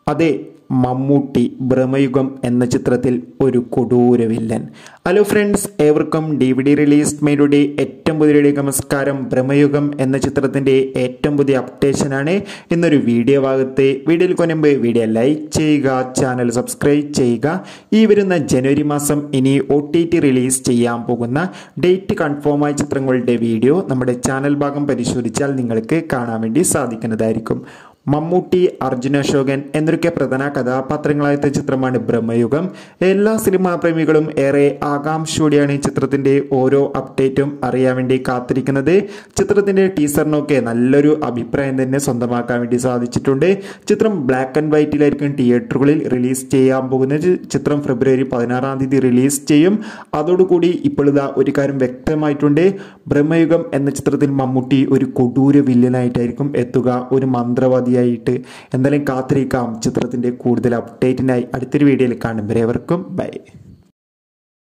അതെ മമ്മൂട്ടി ഭ്രമയുഗം എന്ന ചിത്രത്തിൽ ഒരു കൊടൂര വില്ലൻ ഹലോ ഫ്രണ്ട്സ് ഏവർക്കും ഡി വി ഡി റിലീസ് മേയുടെ ഏറ്റവും പുതിയ നമസ്കാരം ഭ്രമയുഗം എന്ന ചിത്രത്തിൻ്റെ ഏറ്റവും പുതിയ അപ്ഡേഷനാണ് ഇന്നൊരു വീഡിയോ ഭാഗത്ത് വീഡിയോയിൽ കൊനുമ്പ് വീഡിയോ ലൈക്ക് ചെയ്യുക ചാനൽ സബ്സ്ക്രൈബ് ചെയ്യുക ഈ വരുന്ന ജനുവരി മാസം ഇനി ഒ ടി ടി റിലീസ് ചെയ്യാൻ പോകുന്ന ഡേറ്റ് കൺഫേമായ ചിത്രങ്ങളുടെ വീഡിയോ നമ്മുടെ ചാനൽ ഭാഗം പരിശോധിച്ചാൽ നിങ്ങൾക്ക് കാണാൻ വേണ്ടി സാധിക്കുന്നതായിരിക്കും മമ്മൂട്ടി അർജുന അശോകൻ എന്നൊക്കെ പ്രധാന കഥാപാത്രങ്ങളായ ചിത്രമാണ് ബ്രഹ്മയുഗം എല്ലാ സിനിമാ പ്രേമികളും ഏറെ ആകാംക്ഷയോടെയാണ് ഈ ചിത്രത്തിന്റെ ഓരോ അപ്ഡേറ്റും അറിയാൻ വേണ്ടി കാത്തിരിക്കുന്നത് ചിത്രത്തിന്റെ ടീസറിനൊക്കെ നല്ലൊരു അഭിപ്രായം തന്നെ സ്വന്തമാക്കാൻ വേണ്ടി സാധിച്ചിട്ടുണ്ട് ചിത്രം ബ്ലാക്ക് ആൻഡ് വൈറ്റിലായിരിക്കും തിയേറ്ററുകളിൽ റിലീസ് ചെയ്യാൻ പോകുന്നത് ചിത്രം ഫെബ്രുവരി പതിനാറാം തീയതി റിലീസ് ചെയ്യും അതോടുകൂടി ഇപ്പോൾ ഇതാ ഒരു കാര്യം വ്യക്തമായിട്ടുണ്ട് ബ്രഹ്മയുഗം എന്ന ചിത്രത്തിൽ മമ്മൂട്ടി ഒരു കൊടൂര വില്ലനായിട്ടായിരിക്കും എത്തുക ഒരു മന്ത്രവാദി ആയിട്ട് എന്തായാലും കാത്തിരിക്കാം ചിത്രത്തിൻ്റെ കൂടുതൽ അപ്ഡേറ്റിനായി അടുത്തൊരു വീഡിയോയിൽ കാണും ഏവർക്കും ബൈ